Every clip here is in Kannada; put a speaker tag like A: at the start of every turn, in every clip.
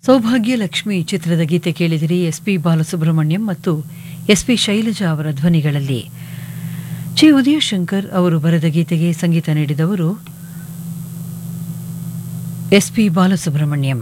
A: ಸೌಭಾಗ್ಯ ಲಕ್ಷ್ಮಿ ಚಿತ್ರದ ಗೀತೆ ಕೇಳಿದಿರಿ ಎಸ್ ಪಿ ಬಾಲಸುಬ್ರಹ್ಮಣ್ಯಂ ಮತ್ತು ಎಸ್ ಪಿ ಶೈಲಜಾ ಅವರ ಧ್ವನಿಗಳಲ್ಲಿ ಚಿ ಉದಯಶಂಕರ್ ಅವರು ಬರೆದ ಗೀತೆಗೆ ಸಂಗೀತ ನೀಡಿದವರು ಎಸ್ ಪಿ ಬಾಲಸುಬ್ರಹ್ಮಣ್ಯಂ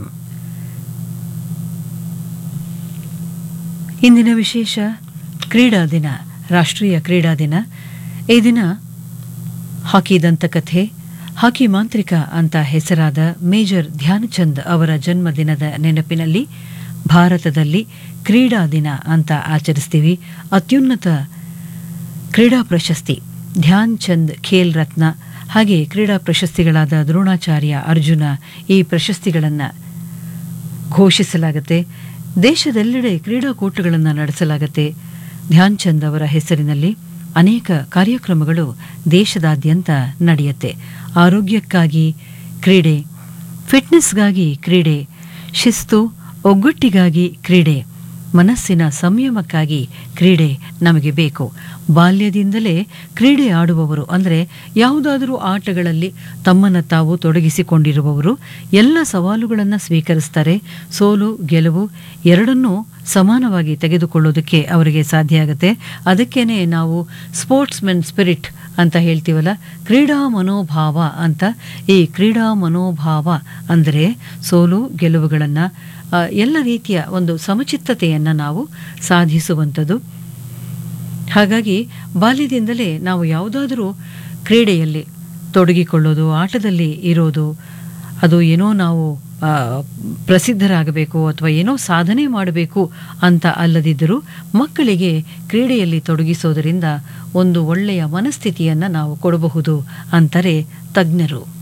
A: ಇಂದಿನ ವಿಶೇಷ ಕ್ರೀಡಾ ದಿನ ರಾಷ್ಟ್ರೀಯ ಕ್ರೀಡಾ ದಿನ ಈ ದಿನ ಹಾಕಿ ದಂತಕಥೆ ಹಾಕಿ ಮಾಂತ್ರಿಕ ಅಂತ ಹೆಸರಾದ ಮೇಜರ್ ಧ್ಯಾನಚಂದ್ ಅವರ ಜನ್ಮದಿನದ ನೆನಪಿನಲ್ಲಿ ಭಾರತದಲ್ಲಿ ಕ್ರೀಡಾ ದಿನ ಅಂತ ಆಚರಿಸ್ತೀವಿ ಅತ್ಯುನ್ನತ ಕ್ರೀಡಾ ಪ್ರಶಸ್ತಿ ಧ್ಯಾನ್ ಚಂದ್ ಖೇಲ್ ರತ್ನ ಹಾಗೆ ಕ್ರೀಡಾ ಪ್ರಶಸ್ತಿಗಳಾದ ದ್ರೋಣಾಚಾರ್ಯ ಅರ್ಜುನ ಈ ಪ್ರಶಸ್ತಿಗಳನ್ನು ಘೋಷಿಸಲಾಗುತ್ತೆ ದೇಶದೆಲ್ಲೆಡೆ ಕ್ರೀಡಾಕೂಟಗಳನ್ನು ನಡೆಸಲಾಗುತ್ತೆ ಧ್ಯಾನ್ ಚಂದ್ ಅವರ ಹೆಸರಿನಲ್ಲಿ ಅನೇಕ ಕಾರ್ಯಕ್ರಮಗಳು ದೇಶದಾದ್ಯಂತ ನಡೆಯುತ್ತೆ ಆರೋಗ್ಯಕ್ಕಾಗಿ ಕ್ರೀಡೆ ಫಿಟ್ನೆಸ್ಗಾಗಿ ಕ್ರೀಡೆ ಶಿಸ್ತು ಒಗ್ಗಟ್ಟಿಗಾಗಿ ಕ್ರೀಡೆ ಮನಸ್ಸಿನ ಸಂಯಮಕ್ಕಾಗಿ ಕ್ರೀಡೆ ನಮಗೆ ಬೇಕು ಬಾಲ್ಯದಿಂದಲೇ ಕ್ರೀಡೆ ಆಡುವವರು ಅಂದರೆ ಯಾವುದಾದರೂ ಆಟಗಳಲ್ಲಿ ತಮ್ಮನ್ನು ತಾವು ತೊಡಗಿಸಿಕೊಂಡಿರುವವರು ಎಲ್ಲ ಸವಾಲುಗಳನ್ನು ಸ್ವೀಕರಿಸ್ತಾರೆ ಸೋಲು ಗೆಲುವು ಎರಡನ್ನೂ ಸಮಾನವಾಗಿ ತೆಗೆದುಕೊಳ್ಳೋದಕ್ಕೆ ಅವರಿಗೆ ಸಾಧ್ಯ ಆಗುತ್ತೆ ಅದಕ್ಕೇನೆ ನಾವು ಸ್ಪೋರ್ಟ್ಸ್ ಮೆನ್ ಸ್ಪಿರಿಟ್ ಅಂತ ಹೇಳ್ತೀವಲ್ಲ ಕ್ರೀಡಾ ಮನೋಭಾವ ಅಂತ ಈ ಕ್ರೀಡಾ ಮನೋಭಾವ ಅಂದರೆ ಸೋಲು ಗೆಲುವುಗಳನ್ನು ಎಲ್ಲ ರೀತಿಯ ಒಂದು ಸಮಚಿತ್ತತೆಯನ್ನು ನಾವು ಸಾಧಿಸುವಂಥದ್ದು ಹಾಗಾಗಿ ಬಾಲ್ಯದಿಂದಲೇ ನಾವು ಯಾವುದಾದರೂ ಕ್ರೀಡೆಯಲ್ಲಿ ತೊಡಗಿಕೊಳ್ಳೋದು ಆಟದಲ್ಲಿ ಇರೋದು ಅದು ಏನೋ ನಾವು ಪ್ರಸಿದ್ಧರಾಗಬೇಕು ಅಥವಾ ಏನೋ ಸಾಧನೆ ಮಾಡಬೇಕು ಅಂತ ಅಲ್ಲದಿದ್ದರೂ ಮಕ್ಕಳಿಗೆ ಕ್ರೀಡೆಯಲ್ಲಿ ತೊಡಗಿಸೋದರಿಂದ ಒಂದು ಒಳ್ಳೆಯ ಮನಸ್ಥಿತಿಯನ್ನು ನಾವು ಕೊಡಬಹುದು ಅಂತಾರೆ ತಜ್ಞರು